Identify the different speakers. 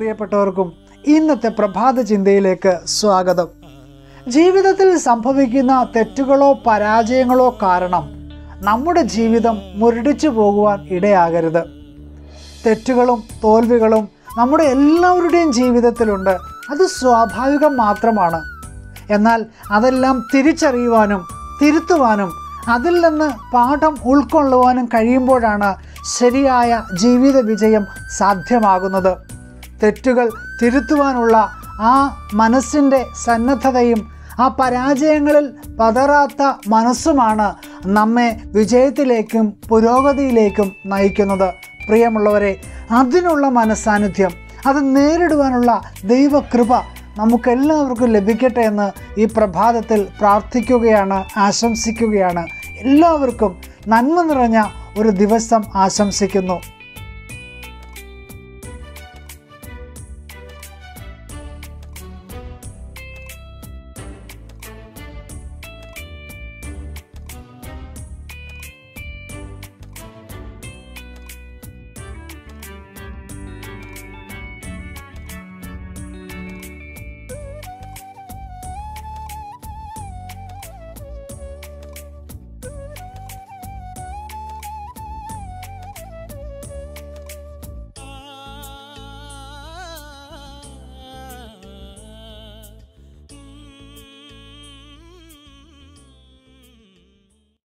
Speaker 1: പ്രിയപ്പെട്ടവർക്കും ഇന്നത്തെ പ്രഭാത ചിന്തയിലേക്ക് സ്വാഗതം ജീവിതത്തിൽ സംഭവിക്കുന്ന തെറ്റുകളോ പരാജയങ്ങളോ കാരണം നമ്മുടെ ജീവിതം മുരടിച്ചു പോകുവാൻ ഇടയാകരുത് തെറ്റുകളും തോൽവികളും നമ്മുടെ എല്ലാവരുടെയും ജീവിതത്തിലുണ്ട് അത് സ്വാഭാവികം മാത്രമാണ് എന്നാൽ അതെല്ലാം തിരിച്ചറിയുവാനും തിരുത്തുവാനും അതിൽ നിന്ന് പാഠം ഉൾക്കൊള്ളുവാനും കഴിയുമ്പോഴാണ് ശരിയായ ജീവിത വിജയം സാധ്യമാകുന്നത് തെറ്റുകൾ തിരുത്തുവാനുള്ള ആ മനസ്സിൻ്റെ സന്നദ്ധതയും ആ പരാജയങ്ങളിൽ പതറാത്ത മനസ്സുമാണ് നമ്മെ വിജയത്തിലേക്കും പുരോഗതിയിലേക്കും നയിക്കുന്നത് പ്രിയമുള്ളവരെ അതിനുള്ള മനസ്സാന്നിധ്യം അത് നേരിടുവാനുള്ള ദൈവകൃപ നമുക്കെല്ലാവർക്കും ലഭിക്കട്ടെ എന്ന് ഈ പ്രഭാതത്തിൽ പ്രാർത്ഥിക്കുകയാണ് ആശംസിക്കുകയാണ് എല്ലാവർക്കും നന്മ നിറഞ്ഞ ഒരു ദിവസം ആശംസിക്കുന്നു